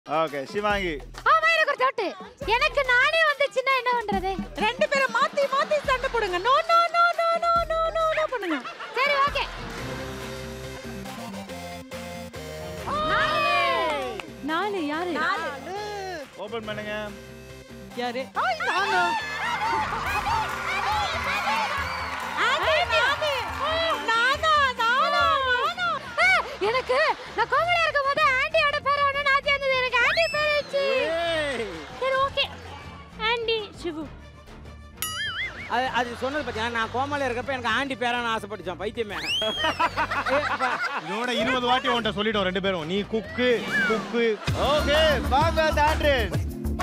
Okay Shivangi ஆமா எனக்கு ஒரு டவுட் எனக்கு நானே வந்துச்சுன்னா என்ன பண்றது ரெண்டு பேரும் மாத்தி மாத்தி சண்டை போடுங்க no no no no no no no no பண்ணுங்க சரி ஓகே நாலு யாரு ஓபன் பண்ணுங்க யாரு நானு நானா நானா நானா எனக்கு நான் கோவில இருக்கும் போது ஆண்டியோட பேர் ஒண்ணு நான் சேர்ந்தது எனக்கு ஆண்டி பேர் வச்சு சரி ஓகே ஆண்டி சிவு அது அது சொன்னது பார்த்தீங்கன்னா நான் கோமால இருக்கப்ப எனக்கு ஆண்டி பேரான ஆசைப்பட்டுச்சான் பைத்தியமே ஏ, அப்ப இதோட இருபது வாட்டி உன்ட்ட சொல்லிட்டோம் ரெண்டு பேரும் நீ குக்கு குக்கு ஓகே வாங்க தாண்ட்ரன்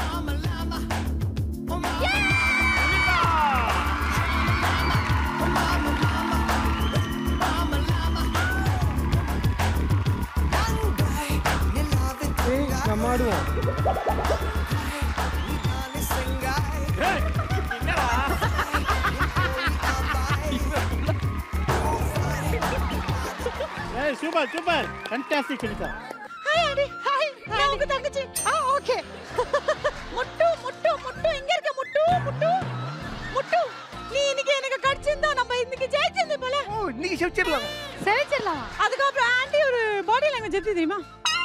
நம்ம ஆடுவோம் ஏய் super super fantastic Sunita hi aunty hi நான் உங்க தங்கச்சி ஆ ஓகே முட்டு முட்டு முட்டு எங்க இருக்க முட்டு முட்டு முட்டு நீ இன்னைக்கு எனக்கு கடிச்சிருந்தா நம்ம இன்னைக்கு ஜெயிச்சிருந்தே போல ஓ இன்னைக்கு செவிச்சிடலாம் செவிச்சிடலாம் அதுக்கப்புறம் ஆண்டி ஒரு பாடி லாங்குவேஜ் எப்படி தெரியுமா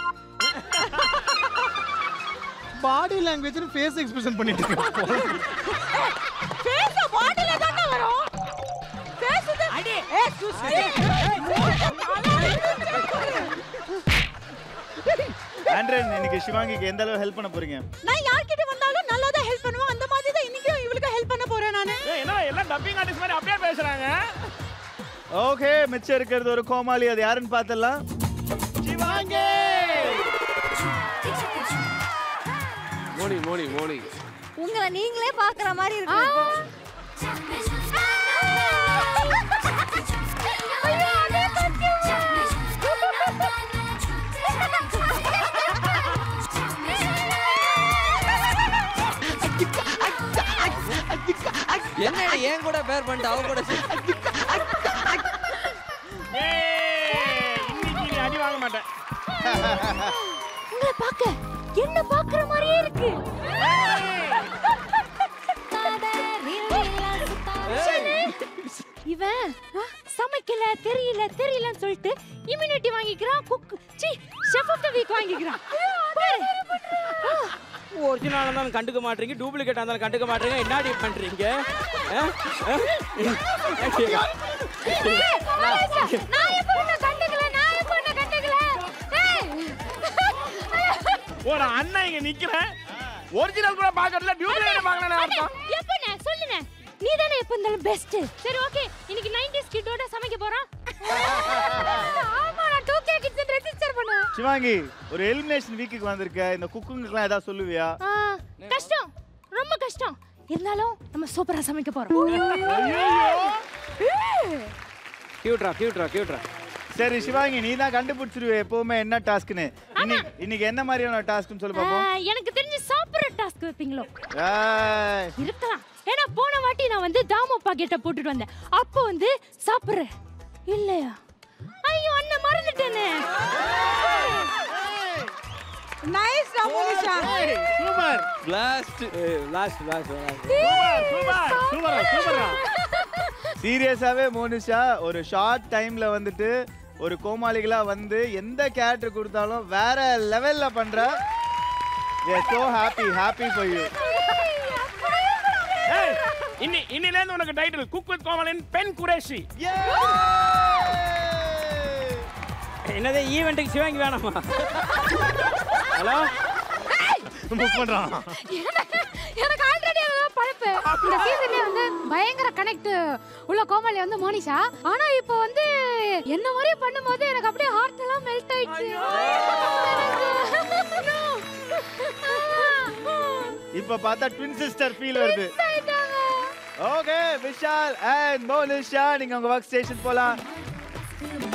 பாடி லாங்குவேஜ் ஃபேஸ் எக்ஸ்பிரஷன் பண்ணிட்டு இருக்கேன் பேச பாடில தானே வரும் பேசுது அடி. ஏ சுஸ்தி ஆண்ட்ரன் இன்னைக்கு சிவாங்கிக்கு எந்த அளவு ஹெல்ப் பண்ண போறீங்க நான் யார்கிட்ட வந்தாலும் நல்லா தான் ஹெல்ப் பண்ணுவேன் அந்த மாதிரி தான் இன்னைக்கும் இவளுக்கு ஹெல்ப் பண்ண போறேன் நானு என்ன எல்லாம் டப்பிங் ஆர்டிஸ்ட் மாதிரி அப்படியே பேசுறாங்க ஓகே மிச்சம் இருக்கிறது ஒரு கோமாளி அது யாருன்னு பார்த்தலாம் சிவாங்கி மோனி மோனி மோனி உங்களை நீங்களே பாக்குற மாதிரி ஆ. இருக்கு ஐயோ, அதே என்ன ஏன் கூட பேர் பண்ணிட்டு அவ கூட சேர்த்து- இன்னைக்கு நீ அடி வாங்க மாட்டேன் உங்களை பார்க்க என்ன பார்க்குற மாதிரியே இருக்கு இவன் ஆ, சமைக்கல தெரியல தெரியலன்னு சொல்லிட்டு இம்யூனிட்டி வாங்கிக்கிறான் குக் சி ஷெஃப் ஆஃப் த வீக் வாங்கிக்கிறான் பாரு. ஆ, ஒரிஜினலாக இருந்தாலும் கண்டுக்க மாட்டீங்க டூப்ளிகேட் இருந்தாலும் கண்டுக்க மாட்டீங்க என்னடி பண்றீங்க ஆ? ஆ? ஏய், மலேசியா, நான் எப்போ உன்னை கண்டுக்கல நான் எப்போ உன்னை கண்டுக்கல ஏய். ஒரு அண்ணன் இங்க நிக்கிறேன் ஒரிஜினல் கூட பாக்கறதுல டூப்ளிகேட் பாக்கறேன்னு அர்த்தம் எப்பண்ணே சொல்லுண்ணே நீ தானே எப்போ இருந்தாலும் பெஸ்ட் சரி ஓகே இன்னைக்கு 90s கிட்டோட சமைக்க போறோம் ஆமா நான் 2K கிட்ஸ் ரெஜிஸ்டர் பண்ணுவேன் சிவாங்கி ஒரு எலிமினேஷன் வீக்குக்கு வந்திருக்க இந்த குக்குங்களுக்குலாம் ஏதாவது சொல்லுவியா ஆ, கஷ்டம் ரொம்ப கஷ்டம் இருந்தாலும் நம்ம சூப்பரா சமைக்க போறோம் கியூட்ரா கியூட்ரா கியூட்ரா சரி சிவாங்கி நீ தான் கண்டுபிடிச்சிருவே எப்பவுமே என்ன டாஸ்க்னு இன்னைக்கு இன்னைக்கு என்ன மாதிரியான டாஸ்க்னு சொல்லி ஆ, பார்ப்போம் எனக்கு தெரிஞ்சு சாப்பிடுற டாஸ்க் வைப்பீங்களோ ஏய், இருக்கலாம் ஏன்னா போன வாட்டி நான் வந்து தாமோ பாக்கெட்டை போட்டுட்டு வந்தேன் அப்போ வந்து சாப்பிடுற இல்லையா ஐயோ அண்ணன் மறந்துட்டேனே நைஸ் ராமுனிஷா super blast last last super சூப்பரா சூப்பரா சீரியஸாவே மோனிஷா ஒரு ஷார்ட் டைம்ல வந்துட்டு ஒரு கோமாளிகளா வந்து எந்த கேரக்டர் கொடுத்தாலும் வேற லெவல்ல பண்ற we are so happy happy for you ஏய் இன்னி இன்னில இருந்து உனக்கு டைட்டில் குக் வித் கோமலின் பெண் குரேஷி என்னது ஈவெண்ட்டுக்கு சிவாங்கி வேணாமா ஹலோ மூவ் பண்றான் எனக்கு ஆல்ரெடி அதெல்லாம் பழப்பு இந்த சீசன்லயே வந்து பயங்கர கனெக்ட் உள்ள கோமாளி வந்து மோனிஷா ஆனா இப்போ வந்து என்ன மாதிரி பண்ணும்போது எனக்கு அப்படியே ஹார்ட் எல்லாம் மெல்ட் ஆயிடுச்சு இப்ப பார்த்தா ட்வின் சிஸ்டர் ஃபீல் வருது ஆயிட்டாங்க. ஓகே விஷால் அண்ட் மோனிஷா நீங்க உங்க ஒர்க் ஸ்டேஷன் போலாம்